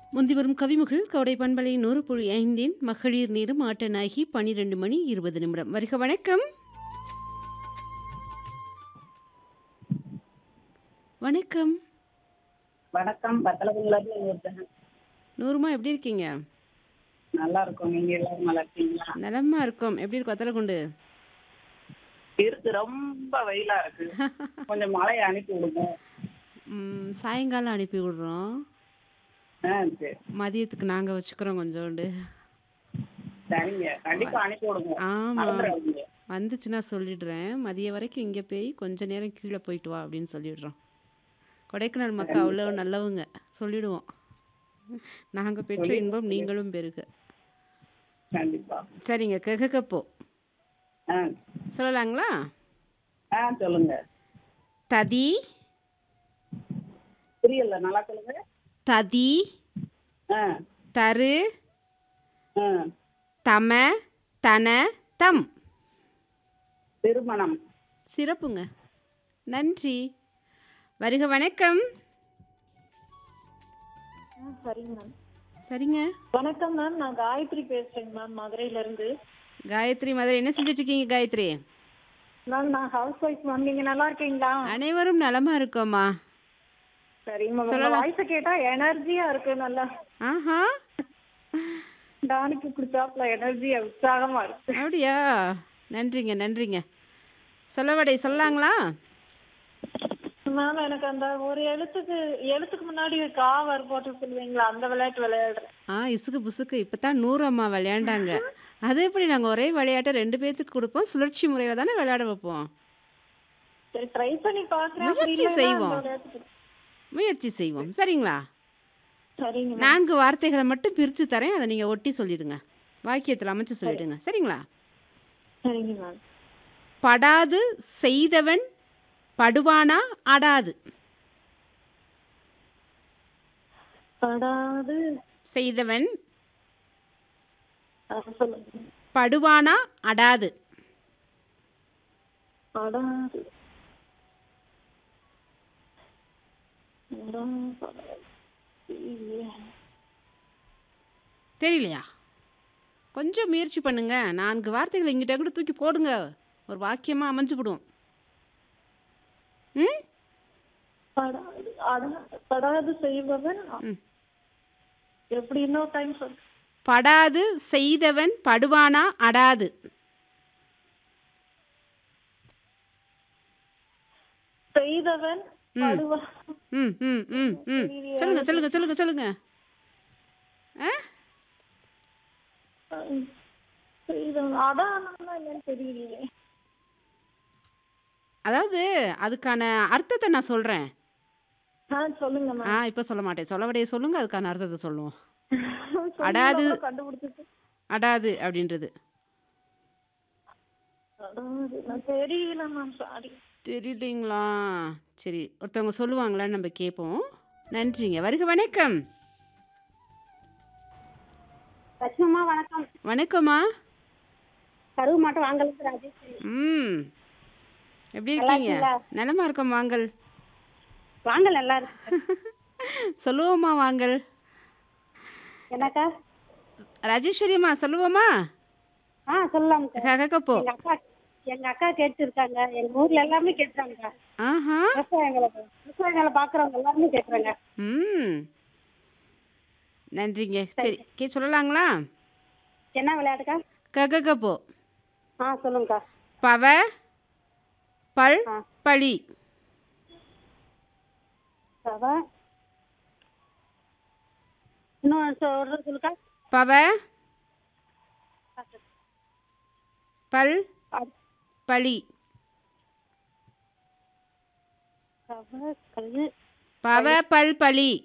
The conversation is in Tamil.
முந்தி வரும் கவிமுகள் கவுடை பண்பலை நூறு புள்ளி ஐந்தின் மகளிர் நேரம் ஆட்டனாகி பனிரெண்டு மணி இருபது நிமிடம் வருக வணக்கம் வணக்கம் வணக்கம் பத்தலகுள்ள ஒருத்தன் நூறுமா எப்படி இருக்கீங்க நல்லா இருக்கும் நீங்க எல்லாரும் நல்லா இருக்கீங்களா நலமா இருக்கோம் எப்படி இருக்கும் அத்தலகுண்டு இருக்கு ரொம்ப வெயிலா இருக்கு கொஞ்சம் மழையை அனுப்பி விடுங்க ம், சாயங்காலம் அனுப்பி விடுறோம் ஆ சரி மதியத்துக்கு நாங்கள் வச்சுக்கிறோம் கொஞ்சோண்டு சரிங்க கண்டிப்பா அனுப்பி விடுங்க ஆமாம் மறந்துடாதீங்க வந்துச்சுன்னா சொல்லிடுறேன் மதிய வரைக்கும் இங்கே போய் கொஞ்ச நேரம் கீழே போயிட்டு வா அப்படின்னு சொல்லிடுறோம் கொடைக்கானல் மக்கள் அவ்வளோ நல்லவங்க சொல்லிடுவோம் நாங்கள் பெற்ற இன்பம் நீங்களும் பெறுக கண்டிப்பா சரிங்க கெகக்கப்போ ஆ சொல்லலாங்களா ஆ சொல்லுங்க ததி புரியல நல்லா சொல்லுங்க ததி ஆ தரு ஆ தம தன தம் திருமணம் சிறப்புங்க நன்றி வருக வணக்கம் ஆ, சரிங்க மேம் சரிங்க வணக்கம் மேம் நான் காயத்ரி பேசுறேங்க மேம் மதுரையில இருந்து காயத்ரி மதுரை என்ன செஞ்சுட்டு இருக்கீங்க காயத்ரி மேம் நான் ஹவுஸ் ஒய்ஃப் மேம் நீங்க நல்லா இருக்கீங்களா அனைவரும் நலமா இருக்கோமா சரிங்க மேம் உங்க வாய்ஸ கேட்டா எனர்ஜியா இருக்கு நல்லா ஆஹா டானிக்கு குடிச்சாப்ல எனர்ஜியா உற்சாகமா இருக்கு அப்படியா நன்றிங்க நன்றிங்க சொல்லவடை சொல்லலாங்களா மேம் எனக்கு அந்த ஒரு எழுத்துக்கு எழுத்துக்கு முன்னாடி கா வர போட்டு சொல்லுவீங்களா அந்த விளையாட்டு விளையாடுறேன் ஆ இசுக்கு புசுக்கு இப்போ தான் நூறு அம்மா விளையாண்டாங்க அது எப்படி நாங்கள் ஒரே விளையாட்டை ரெண்டு பேர்த்துக்கு கொடுப்போம் சுழற்சி முறையில் தானே விளையாட வைப்போம் சரி ட்ரை பண்ணி பாக்குறேன் அப்படி முயற்சி இல்லைன்னா செய்வோம். அந்த விளையாட்டுக்கு- முயற்சி செய்வோம் சரிங்களா சரிங்க மேம் நான்கு வார்த்தைகளை மட்டும் பிரித்து தரேன் அதை நீங்கள் ஒட்டி சொல்லிடுங்க வாக்கியத்தில் அமைச்சு சொல்லிடுங்க சரிங்களா சரிங்க மேம் படாது செய்தவன் படுவானா அடாது படாது செய்தவன் ஆ, சொல்லுங்க படுவானா அடாது படாது படாது. இல்லையே. தெரியலையா கொஞ்சம் முயற்சி பண்ணுங்க நான்கு வார்த்தைகளை இங்கிட்ட கூட தூக்கி போடுங்க ஒரு வாக்கியமாக அமைஞ்சுவிடும் ம் படாது அடா- படாது செய்பவன் ம். எப்படி இன்னொரு டைம் சொல் படாது செய்தவன் படுவானா அடாது செய்தவன் படுவா ம் ம் ம் ம் சொல்லுங்க சொல்லுங்க சொல்லுங்க சொல்லுங்க ஆ செய்தவன் அடானா என்னன்னு தெரியலையே அதாவது அதுக்கான அர்த்தத்தை நான் சொல்கிறேன் ஆ சொல்லுங்க ஆ இப்போ சொல்ல மாட்டேன் சொல்லவடைய சொல்லுங்க அதுக்கான அர்த்தத்தை சொல்லுவோம் மேம் அடாது. கண்டுபிடிச்சிட்டு அடாது அப்படின்றது அடாது நான் தெரியல மேம் சாரி தெரியலைங்களா சரி ஒருத்தவங்க சொல்லுவாங்களான்னு நம்ம கேட்போம் நன்றிங்க வருக வணக்கம் லட்சுமம்மா வணக்கம் வணக்கம்மா கருவு மாட்டம் வாங்கலுக்கு ராஜேஸ்வரி ம் எப்படி இருக்கீங்க நலமா இருக்கோம் வாங்கல் வாங்கல் நல்லா இருக்கு சொல்லுவோமா வாங்கல் என்னக்கா ராஜேஸ்வரியம்மா சொல்லுவோமா ஆ சொல்லலாம் ககக்கப்போ எங்க அக்கா எங்க அக்கா கேட்டு இருக்காங்க எங்க ஊர்ல எல்லாமே கேட்டுறாங்க ஆஹா விவசாயங்களை விவசாயங்களை பாக்குறவங்க எல்லாருமே கேட்டுறாங்க ம் நன்றிங்க சரி கே சொல்லலாங்களா என்ன விளையாட்டுக்கா ககக்கப்போ ஆ சொல்லுங்கக்கா பவ பல் ஆ. பழி அவ இன்னும் சொல்றது சொல்லுக்கா பவ பல் பழி கவ கல்லு பவ பல் பழி